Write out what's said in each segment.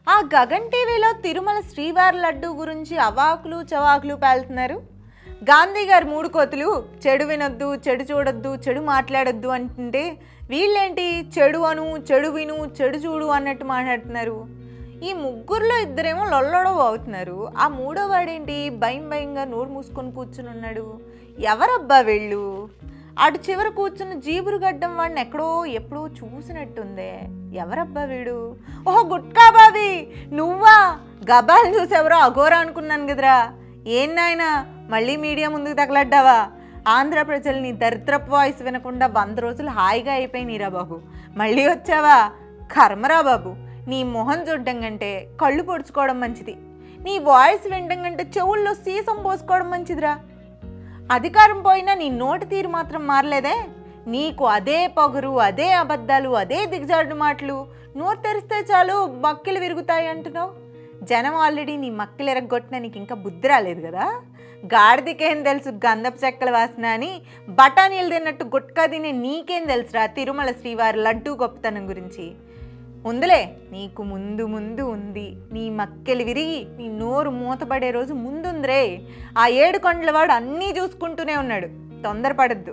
ఆ గగన్ టీవీలో తిరుమల శ్రీవారి లడ్డు గురించి అవాకులు చవాకులు పేలుతున్నారు గాంధీ గారు మూడు కోతులు చెడు వినొద్దు చెడు చూడొద్దు చెడు మాట్లాడొద్దు అంటుంటే వీళ్ళేంటి చెడు అను చెడు విను చెడు చూడు అన్నట్టు మాట్లాడుతున్నారు ఈ ముగ్గురులో ఇద్దరేమో లొల్లడో అవుతున్నారు ఆ మూడో వాడేంటి భయం భయంగా నోరు మూసుకొని కూర్చుని ఉన్నాడు ఎవరబ్బా వీళ్ళు అటు చివర కూర్చున్న జీబురు గడ్డం వాడిని ఎక్కడో ఎప్పుడో చూసినట్టుందే ఎవరబ్బా వీడు ఓహో గుట్కా బావి నువ్వా గబాలు చూసెవరో అఘోరా అనుకున్నాను కదరా ఏం నాయనా మళ్ళీ మీడియా ముందుకు తగలడ్డావా ఆంధ్ర ప్రజలు నీ దరిద్రపు వాయిస్ వినకుండా వంద రోజులు హాయిగా అయిపోయినీరా బాబు మళ్ళీ వచ్చావా కర్మరా బాబు నీ మొహం చూడడం కంటే కళ్ళు పొడుచుకోవడం మంచిది నీ వాయిస్ వినడం కంటే చెవుల్లో సీసం పోసుకోవడం మంచిదిరా అధికారం పోయినా నీ నోటి తీరు మాత్రం మారలేదే నీకు అదే పొగరు అదే అబద్ధాలు అదే దిగజాడు మాటలు నోరు తెరిస్తే చాలు మక్కిలు విరుగుతాయి అంటున్నావు జనం ఆల్రెడీ నీ మక్కిలు ఎరగొట్టిన నీకు ఇంకా బుద్ధి రాలేదు కదా గాడిదికేం తెలుసు గంధపు చెక్కల వాసన అని బఠానీలు తిన్నట్టు గుట్కా తినే నీకేం తెలుసురా తిరుమల శ్రీవారి లడ్డు గొప్పతనం గురించి ఉందిలే నీకు ముందు ముందు ఉంది నీ మక్కెలు విరిగి నీ నోరు మూతపడే రోజు ముందుందిరే ఆ ఏడు కొండల వాడు అన్నీ చూసుకుంటూనే ఉన్నాడు తొందరపడద్దు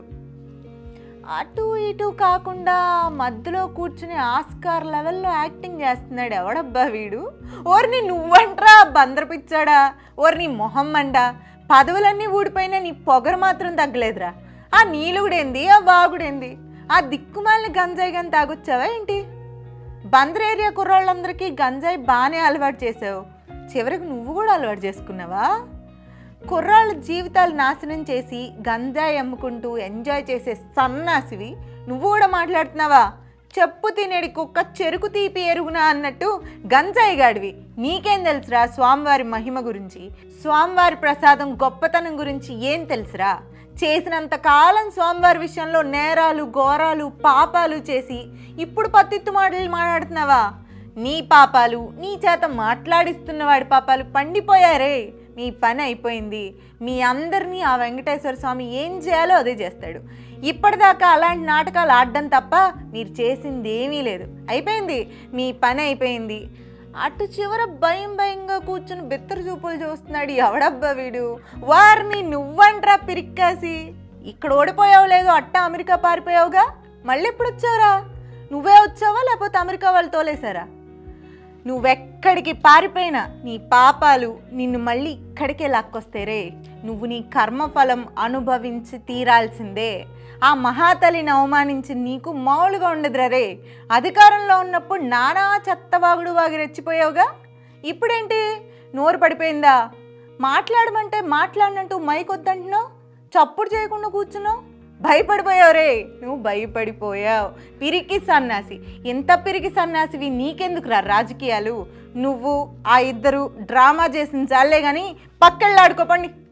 అటు ఇటు కాకుండా మధ్యలో కూర్చుని ఆస్కార్ లెవెల్లో యాక్టింగ్ చేస్తున్నాడు ఎవడబ్బా వీడు ఓర్ని నువ్వంట్రా బందరపిచ్చాడా ఓర్ని మొహం మండా పదవులన్నీ ఊడిపోయినా నీ పొగరు మాత్రం తగ్గలేదురా ఆ నీలుగుడేంది ఆ వాగుడేంది ఆ దిక్కుమాలిన గంజాయి కానీ తాగొచ్చావా ఏంటి బందర్ ఏరియా కుర్రాళ్ళందరికీ గంజాయి బాగానే అలవాటు చేసావు చివరికి నువ్వు కూడా అలవాటు చేసుకున్నావా కుర్రాళ్ళ జీవితాలు నాశనం చేసి గంజాయి అమ్ముకుంటూ ఎంజాయ్ చేసే సన్నాసివి నువ్వు కూడా మాట్లాడుతున్నావా చెప్పు తినేడి కుక్క చెరుకు తీపి ఎరుగునా అన్నట్టు గంజాయి గాడివి నీకేం తెలుసురా స్వామివారి మహిమ గురించి స్వామివారి ప్రసాదం గొప్పతనం గురించి ఏం తెలుసురా చేసినంత కాలం స్వామివారి విషయంలో నేరాలు ఘోరాలు పాపాలు చేసి ఇప్పుడు పత్తిత్తు మాటలు మాట్లాడుతున్నావా నీ పాపాలు నీ చేత మాట్లాడిస్తున్న వాడి పాపాలు పండిపోయారే మీ పని అయిపోయింది మీ అందరినీ ఆ వెంకటేశ్వర స్వామి ఏం చేయాలో అదే చేస్తాడు ఇప్పటిదాకా అలాంటి నాటకాలు ఆడడం తప్ప మీరు చేసింది ఏమీ లేదు అయిపోయింది మీ పని అయిపోయింది అటు చివర భయం భయంగా కూర్చుని బిత్తర చూపులు చూస్తున్నాడు ఎవడబ్బా వీడు వారిని నువ్వంట్రా పిరిక్కాసి ఇక్కడ ఓడిపోయావు లేదు అట్ట అమెరికా పారిపోయావుగా మళ్ళీ ఎప్పుడు వచ్చావురా నువ్వే వచ్చావా లేకపోతే అమెరికా వాళ్ళు తోలేశారా నువ్వెక్కడికి పారిపోయినా నీ పాపాలు నిన్ను మళ్ళీ ఇక్కడికే లాక్కొస్తేరే నువ్వు నీ కర్మఫలం అనుభవించి తీరాల్సిందే ఆ మహాతలిని అవమానించి నీకు మామూలుగా ఉండదురా రే అధికారంలో ఉన్నప్పుడు నానా చెత్తవాగుడు వాగి రెచ్చిపోయావుగా ఇప్పుడేంటి నోరు పడిపోయిందా మాట్లాడమంటే మాట్లాడినట్టు మైక్ వద్దంటున్నావు చప్పుడు చేయకుండా కూర్చున్నావు భయపడిపోయావు రే నువ్వు భయపడిపోయావు పిరికి సన్నాసి ఎంత పిరికి సన్నాసివి నీకెందుకురా రాజకీయాలు నువ్వు ఆ ఇద్దరు డ్రామా చేసిన చాలే కానీ పక్కళ్ళాడుకోపండి